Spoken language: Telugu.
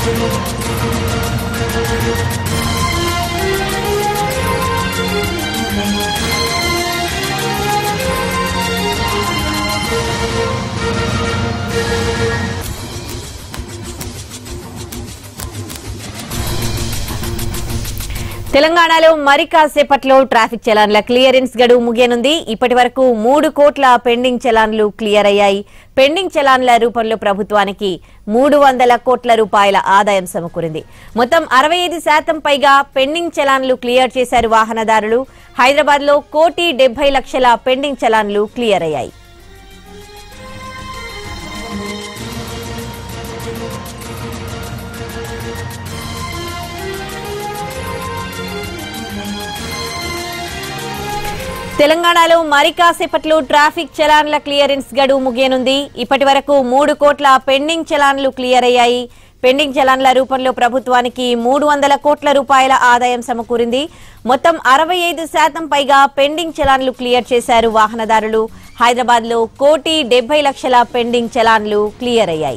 తెలంగాణలో మరి కాసేపట్లో ట్రాఫిక్ చలాన్ల క్లియరెన్స్ గడువు ముగియనుంది ఇప్పటి వరకు మూడు కోట్ల పెండింగ్ చలాన్లు క్లియర్ అయ్యాయి పెండింగ్ చలాన్ల రూపంలో ప్రభుత్వానికి మూడు వందల కోట్ల రూపాయల ఆదాయం సమకూరింది మొత్తం అరవై ఐదు శాతం పైగా పెండింగ్ చలాన్లు క్లియర్ చేశారు వాహనదారులు హైదరాబాద్ లో కోటి డెబ్బై లక్షల పెండింగ్ చలాన్లు క్లియర్ అయ్యాయి తెలంగాణలో మరి కాసేపట్లో ట్రాఫిక్ చలాన్ల క్లియరెన్స్ గడువు ముగియనుంది ఇప్పటి వరకు మూడు కోట్ల పెండింగ్ చలాన్లు క్లియర్ అయ్యాయి పెండింగ్ చలాన్ల రూపంలో ప్రభుత్వానికి మూడు వందల కోట్ల రూపాయల ఆదాయం సమకూరింది మొత్తం అరవై ఐదు శాతం పైగా పెండింగ్ చలాన్లు క్లియర్ చేశారు వాహనదారులు హైదరాబాద్ లో కోటి డెబ్బై లక్షల పెండింగ్ చలాన్లు క్లియర్ అయ్యాయి